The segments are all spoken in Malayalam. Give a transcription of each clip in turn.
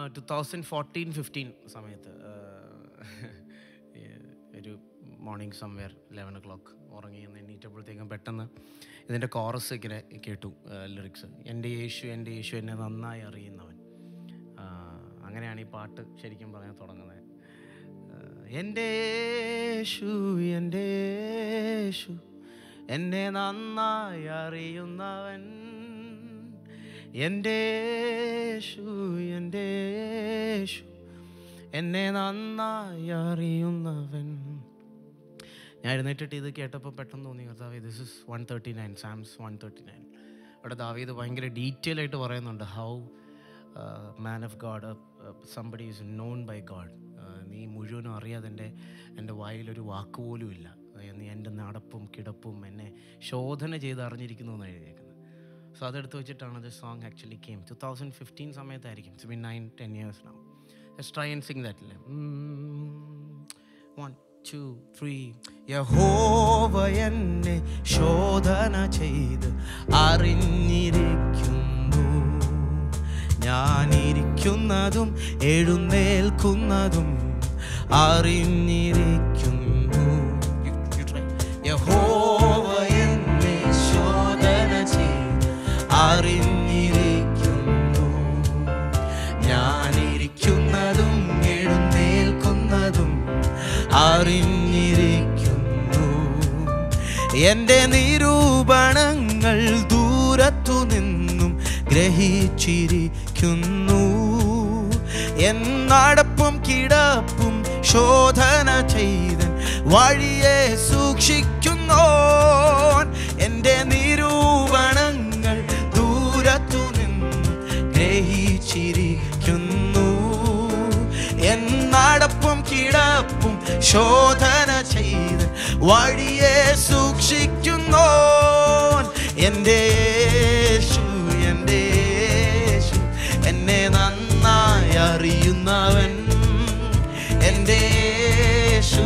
ടു തൗസൻഡ് ഫോർട്ടീൻ ഫിഫ്റ്റീൻ സമയത്ത് ആ, ഒരു morning somewhere eleven o'clock ഉറങ്ങി എന്ന് എണ്ണീറ്റപ്പോഴത്തേക്കും പെട്ടെന്ന് ഇതിൻ്റെ കോറസ് ഇങ്ങനെ കേട്ടു ലിറിക്സ് എൻ്റെ യേശു എൻ്റെ യേശു എന്നെ നന്നായി അറിയുന്നവൻ ആ, അങ്ങനെയാണ് ഈ പാട്ട് ശരിക്കും പറയാൻ തുടങ്ങുന്നത് എൻ്റെ യേശു എൻ്റെ യേശു എന്നെ നന്നായി അറിയുന്നവൻ എൻ്റെ യേശു എൻ്റെ യേശു എന്നെ നന്നായി അറിയുന്നവൻ ഞാൻ എഴുന്നേറ്റിട്ട് ഇത് കേട്ടപ്പോൾ പെട്ടെന്ന് തോന്നി കർത്താവ് this is one thirty nine psalms one thirty nine അവിടെ ദാവീദ് ഭയങ്കര ഡീറ്റെയിൽ ആയിട്ട് പറയുന്നുണ്ട് how man of God somebody is known by God നീ മുഴുവനും അറിയാതെ എൻ്റെ എൻ്റെ വായിലൊരു വാക്ക് പോലും ഇല്ല അതായത് നീ എൻ്റെ നടപ്പും കിടപ്പും എന്നെ ശോധന ചെയ്ത് അറിഞ്ഞിരിക്കുന്നു എന്ന് എഴുതിയേക്കുന്നത് സോ അതെടുത്ത് വെച്ചിട്ടാണ് the song actually came two thousand fifteen സമയത്തായിരിക്കും it's been nine ten years നാവും Let's try and sing that. Mm. One, two, three. യഹോവ എന്നെ ശോധന ചെയ്ത് അറിഞ്ഞിരിക്കുന്നു ഞാനിരിക്കുന്നതും എഴുന്നേൽക്കുന്നതും അറിഞ്ഞിരിക്കുന്നു You- you try. യഹോവ എന്നെ ശോധന ചെയ്ത് അറിഞ്ഞിരിക്കുന്നു ഞാനിരിക്കുന്നതും എഴുന്നേൽക്കുന്നതും അറിഞ്ഞിരിക്കുന്നു എൻ്റെ നിരൂപണങ്ങൾ ദൂരത്തു നിന്നും ഗ്രഹിച്ചിരിക്കുന്നു എന്നടപ്പും കിടപ്പും ശോധന ചെയ്തൻ വഴിയെ സൂക്ഷിക്കുന്നോ എൻ്റെ നിരൂപണങ്ങൾ ദൂരത്തു നിന്നും ഗ്രഹിച്ചിരിക്കുന്നു എന്നടപ്പും കിടപ്പും ശോധന ചെയ്ത് വഴിയെ സൂക്ഷിക്കുന്നു എൻ്റെ യേശു എൻ്റെ യേശു എന്നെ നന്നായി അറിയുന്നവൻ എൻ്റെ യേശു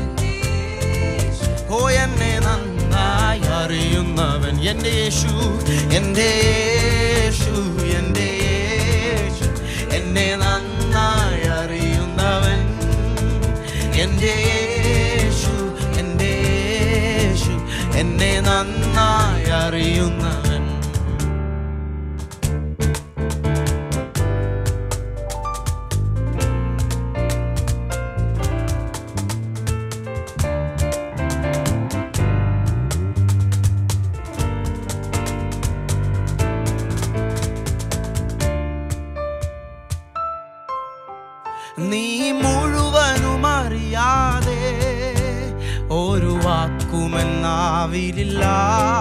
ഓ എന്നെ നന്നായി അറിയുന്നവൻ എൻ്റെ യേശു എൻ്റെ യേശു എൻ്റെ യേശു എന്നെ നന്നായി അറിയുന്നവൻ എൻ്റെ യേശു എൻ്റെ യേശു എന്നെ നന്നായി അറിയുന്നവൻ നീ മുഴുവനും അറിയാതെ ഒരു വാക്കുമെന്നാവിലില്ല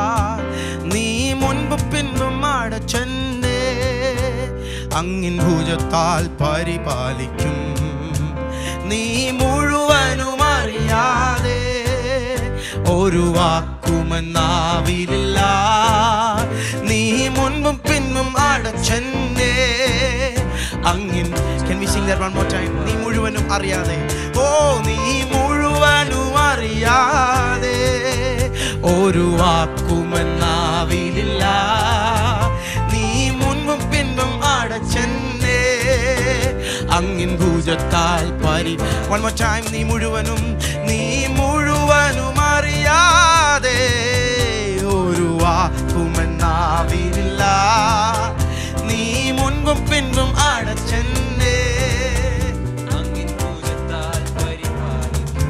നീ മുൻപ് പിൻപും അടച്ചെന്നെ അങ്ങിൻ ഭുജത്താൽ പരിപാലിക്കും നീ മുഴുവനും അറിയാതെ ഒരു വാക്കുമെന്നാവിലില്ല നീ മുൻപും പിൻപും അടച്ചെന്നെ അങ്ങിൻ Can we sing that one more time? നീ മുഴുവനും അറിയാതെ ഓ നീ മുഴുവനും അറിയാതെ ഒരു വാക്കുമെന്നാവിലില്ല നീ മുൻപും പിൻപും അടച്ചെന്നെ അങ്ങിൻ ഭൂജത്താൽ പരി വൺ മോർ ടൈം നീ മുഴുവനും നീ മുഴുവനും അറിയാതെ ഒരു വാക്കുമെന്നാവിലില്ല നീ മുൻപും പിൻപും അടച്ചെന്നെ അങ്ങിൻ ഭൂജത്താൽ പരിപാലിക്കും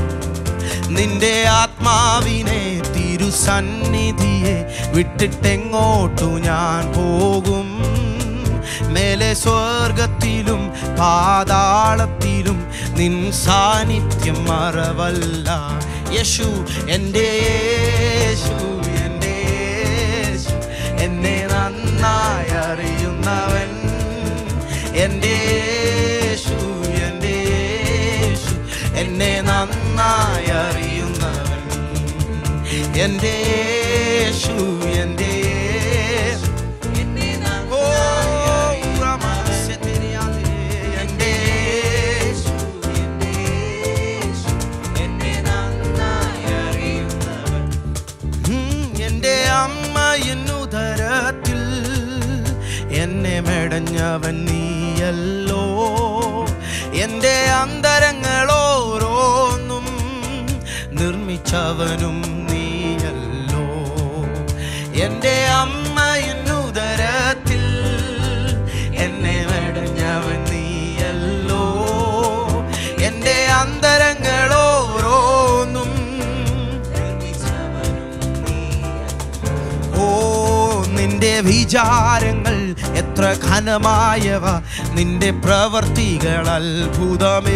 നിന്റെ ആത്മാവിനെ തിരുസന്നിധിയെ വിട്ടിട്ടെങ്ങോട്ടു ഞാൻ പോകും മേലെ സ്വർഗത്തിലും പാതാളത്തിലും നിൻ സാന്നിധ്യം മറവല്ല യേശു എൻ്റെ യേശു എൻ്റെ യേശു എന്നെ നന്നായി അറിയുന്നവൻ എൻ്റെ യേശു എൻ്റെ യേശു എന്നെ നന്നായി അറിയുന്നവൻ എൻ്റെ യേശു എൻ്റെ യേശു എന്നെ നന്നായി അറിയുന്നവൻ. എൻ്റെ യേശു, എൻ്റെ യേശു എന്നെ നന്നായി അറിയുന്നവൻ. ഉം, എൻ്റെ അമ്മയിൻ ഉദരത്തിൽ എന്നെ മെടഞ്ഞവൻ നീയ നീയല്ലോ എൻ്റെ അന്തരങ്ങൾ ഓരോന്നും നിർമ്മിച്ചവനും നീയല്ലോ എൻ്റെ അമ്മയിന്നുദരത്തിൽ എന്നെ മെടഞ്ഞവൻ നീയല്ലോ എൻ്റെ അന്തരങ്ങൾ ഓരോന്നും ഓ നിന്റെ വിചാരങ്ങൾ എത്ര ഘനമായവ നിന്റെ പ്രവർത്തികൾ അത്ഭുതമേ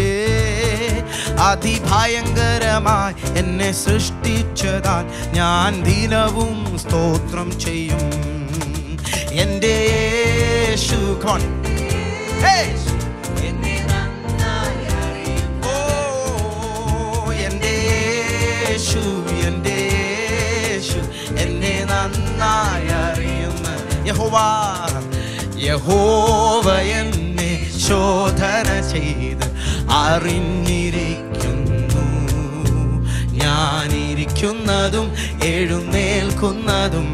അതിഭയങ്കരമായി എന്നെ സൃഷ്ടിച്ചതാൽ ഞാൻ ദിനവും സ്തോത്രം ചെയ്യും എൻ്റെ യേശു Come on. Hey! ഓ എൻ്റെ യേശു എൻ്റെ യേശു എന്നെ നന്നായി അറിയുന്ന യഹോവ യഹോവ എന്നെ ശോധന ചെയ്ത് അറിഞ്ഞിരിക്കുന്നു ഞാനിരിക്കുന്നതും എഴുന്നേൽക്കുന്നതും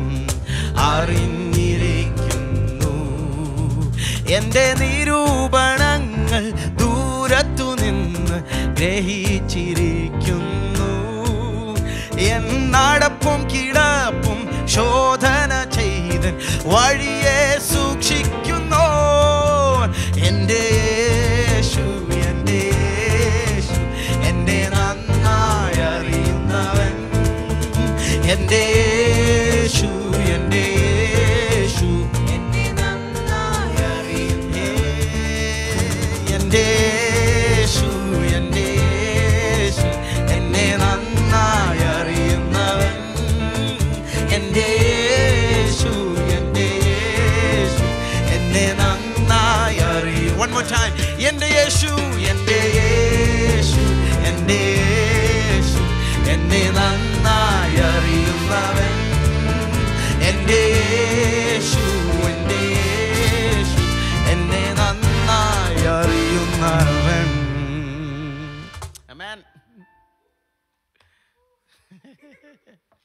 അറിഞ്ഞിരിക്കുന്നു എൻ്റെ നിരൂപണങ്ങൾ ദൂരത്തു നിന്ന് ഗ്രഹിച്ചിരിക്കുന്നു എൻ നടപ്പും കിടപ്പും ശോധന ചെയ്ത് വഴിയെ സൂക്ഷിക്കുന്നു എൻ്റെ യേശു എൻ്റെ യേശു എന്നെ നന്നായി അറിയുന്നവൻ എൻ്റെ യേശു എൻ്റെ യേശു എന്നെ നന്നായി അറിയുന്നേ എൻ്റെ യേശു എൻ്റെ യേശു എന്നെ നന്നായി അറിയുന്നവൻ എൻ്റെ യേശു എൻ്റെ യേശു എന്നെ നന്നായി അറിയും വൺ മോർ ടൈം എൻ്റെ യേശു എൻ്റെ യേശു എൻ്റെ യേശു എന്നെ നന്നായി അറിയുന്നവൻ എൻ്റെ യേശു എൻ്റെ യേശു എന്നെ നന്നായി അറിയുന്നവൻ Amen.